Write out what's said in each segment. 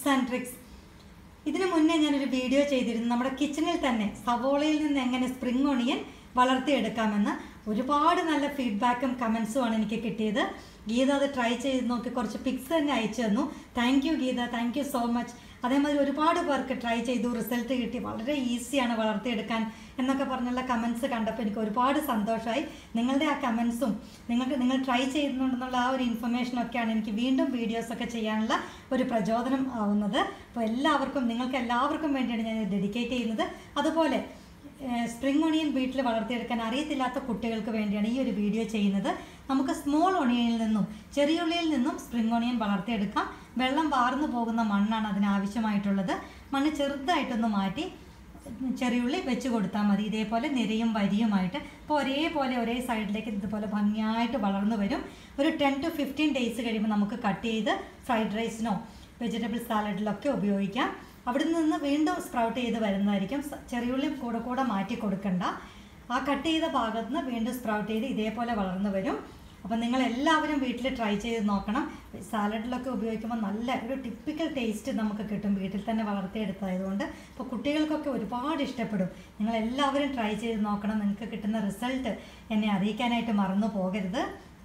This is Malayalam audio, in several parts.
ടിപ്സ് ആൻഡ് ട്രിക്സ് ഇതിനു മുന്നേ ഞാനൊരു വീഡിയോ ചെയ്തിരുന്നു നമ്മുടെ കിച്ചണിൽ തന്നെ സവോളയിൽ നിന്ന് എങ്ങനെ സ്പ്രിംഗ് ഒണിയൻ വളർത്തിയെടുക്കാമെന്ന് ഒരുപാട് നല്ല ഫീഡ്ബാക്കും കമൻസുമാണ് എനിക്ക് കിട്ടിയത് ഗീത അത് ട്രൈ ചെയ്ത് നോക്കി കുറച്ച് പിക്സ് തന്നെ അയച്ചു തന്നു thank you Geetha thank you so much അതേമാതിരി ഒരുപാട് പേർക്ക് ട്രൈ ചെയ്തു റിസൾട്ട് കിട്ടി വളരെ ഈസിയാണ് വളർത്തിയെടുക്കാൻ എന്നൊക്കെ പറഞ്ഞുള്ള കമൻസ് കണ്ടപ്പോൾ എനിക്ക് ഒരുപാട് സന്തോഷമായി നിങ്ങളുടെ ആ കമൻസും നിങ്ങൾക്ക് നിങ്ങൾ ട്രൈ ചെയ്യുന്നുണ്ടെന്നുള്ള ആ ഒരു ഇൻഫർമേഷനൊക്കെയാണ് എനിക്ക് വീണ്ടും വീഡിയോസൊക്കെ ചെയ്യാനുള്ള ഒരു പ്രചോദനം ആവുന്നത് അപ്പോൾ എല്ലാവർക്കും നിങ്ങൾക്ക് എല്ലാവർക്കും വേണ്ടിയാണ് ഞാൻ ഡെഡിക്കേറ്റ് ചെയ്യുന്നത് അതുപോലെ സ്പ്രിംഗ് ഒണിയൻ വീട്ടിൽ വളർത്തിയെടുക്കാൻ അറിയത്തില്ലാത്ത കുട്ടികൾക്ക് വേണ്ടിയാണ് ഈ ഒരു വീഡിയോ ചെയ്യുന്നത് നമുക്ക് സ്മോൾ ഒണിയനിൽ നിന്നും ചെറിയുള്ളിയിൽ നിന്നും സ്പ്രിംഗ് ഒണിയൻ വളർത്തിയെടുക്കാം വെള്ളം വാർന്നു പോകുന്ന മണ്ണാണ് അതിനാവശ്യമായിട്ടുള്ളത് മണ്ണ് ചെറുതായിട്ടൊന്ന് മാറ്റി ചെറിയുള്ളി വെച്ച് കൊടുത്താൽ മതി ഇതേപോലെ നിരയും വരിയുമായിട്ട് അപ്പോൾ ഒരേപോലെ ഒരേ സൈഡിലേക്ക് ഇതുപോലെ ഭംഗിയായിട്ട് വളർന്നു വരും ഒരു ടെൻ ടു ഫിഫ്റ്റീൻ ഡേയ്സ് കഴിയുമ്പോൾ നമുക്ക് കട്ട് ചെയ്ത് ഫ്രൈഡ് റൈസിനോ വെജിറ്റബിൾ സാലഡിലൊക്കെ ഉപയോഗിക്കാം അവിടെ നിന്ന് വീണ്ടും സ്പ്രൗട്ട് ചെയ്ത് വരുന്നതായിരിക്കും സ- ചെറിയുള്ളി കൂടെ കൂടെ മാറ്റി കൊടുക്കണ്ട ആ കട്ട് ചെയ്ത ഭാഗത്ത് നിന്ന് വീണ്ടും സ്പ്രൗട്ട് ചെയ്ത് ഇതേപോലെ വളർന്നു വരും അപ്പം നിങ്ങൾ എല്ലാവരും വീട്ടിൽ ട്രൈ ചെയ്ത് നോക്കണം സാലഡിലൊക്കെ ഉപയോഗിക്കുമ്പോൾ നല്ല ഒരു ടിപ്പിക്കൽ ടേസ്റ്റ് നമുക്ക് കിട്ടും വീട്ടിൽ തന്നെ വളർത്തിയെടുത്തതായതുകൊണ്ട് അപ്പോൾ കുട്ടികൾക്കൊക്കെ ഒരുപാട് ഇഷ്ടപ്പെടും നിങ്ങൾ എല്ലാവരും ട്രൈ ചെയ്ത് നോക്കണം നിങ്ങൾക്ക് കിട്ടുന്ന റിസൾട്ട് എന്നെ അറിയിക്കാനായിട്ട് മറന്നു പോകരുത്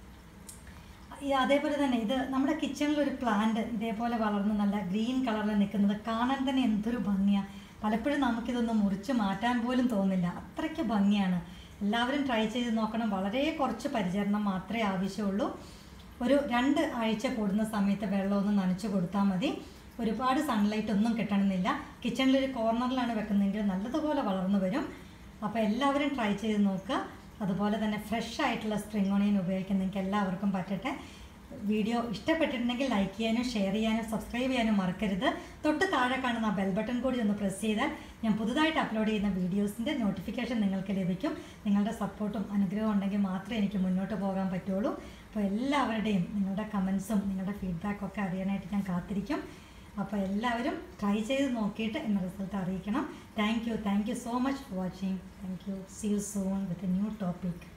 ഈ അതേപോലെ തന്നെ ഇത് നമ്മുടെ കിച്ചണിൽ ഒരു പ്ലാന്റ് ഇതേപോലെ വളർന്ന് നല്ല ഗ്രീൻ കളറിൽ നിൽക്കുന്നത് കാണാൻ തന്നെ എന്തൊരു ഭംഗിയാണ് പലപ്പോഴും നമുക്കിതൊന്ന് മുറിച്ച് മാറ്റാൻ പോലും തോന്നില്ല അത്രയ്ക്ക് ഭംഗിയാണ് എല്ലാവരും ട്രൈ ചെയ്ത് നോക്കണം വളരെ കുറച്ച് പരിചരണം മാത്രമേ ആവശ്യമുള്ളൂ ഒരു രണ്ട് ആഴ്ച കൂടുന്ന സമയത്ത് വെള്ളം ഒന്ന് നനച്ചു കൊടുത്താൽ മതി ഒരുപാട് സൺലൈറ്റ് ഒന്നും കിട്ടണമെന്നില്ല കിച്ചണിലൊരു കോർണറിലാണ് വെക്കുന്നതെങ്കിൽ നല്ലതുപോലെ വളർന്നു വരും അപ്പോൾ എല്ലാവരും ട്രൈ ചെയ്ത് നോക്കുക അതുപോലെ തന്നെ ഫ്രഷ് ആയിട്ടുള്ള സ്പ്രിംഗ് ഓണിയൻ ഉപയോഗിക്കാൻ നിങ്ങൾക്ക് എല്ലാവർക്കും പറ്റട്ടെ വീഡിയോ ഇഷ്ടപ്പെട്ടിട്ടുണ്ടെങ്കിൽ ലൈക്ക് ചെയ്യാനും ഷെയർ ചെയ്യാനും സബ്സ്ക്രൈബ് ചെയ്യാനും മറക്കരുത് തൊട്ട് താഴെ കാണുന്ന ബെൽ ബട്ടൺ കൂടി ഒന്ന് പ്രസ് ചെയ്താൽ ഞാൻ പുതുതായിട്ട് അപ്ലോഡ് ചെയ്യുന്ന വീഡിയോസിൻ്റെ നോട്ടിഫിക്കേഷൻ നിങ്ങൾക്ക് ലഭിക്കും നിങ്ങളുടെ സപ്പോർട്ടും അനുഗ്രഹവും ഉണ്ടെങ്കിൽ മാത്രമേ എനിക്ക് മുന്നോട്ട് പോകാൻ പറ്റുള്ളൂ അപ്പോൾ എല്ലാവരുടെയും നിങ്ങളുടെ കമൻസും നിങ്ങളുടെ ഫീഡ്ബാക്കും ഒക്കെ അറിയാനായിട്ട് ഞാൻ കാത്തിരിക്കും അപ്പോൾ എല്ലാവരും ട്രൈ ചെയ്ത് നോക്കിയിട്ട് എന്നെ റിസൾട്ട് അറിയിക്കണം thank you thank you so much for watching thank you see you soon with a new topic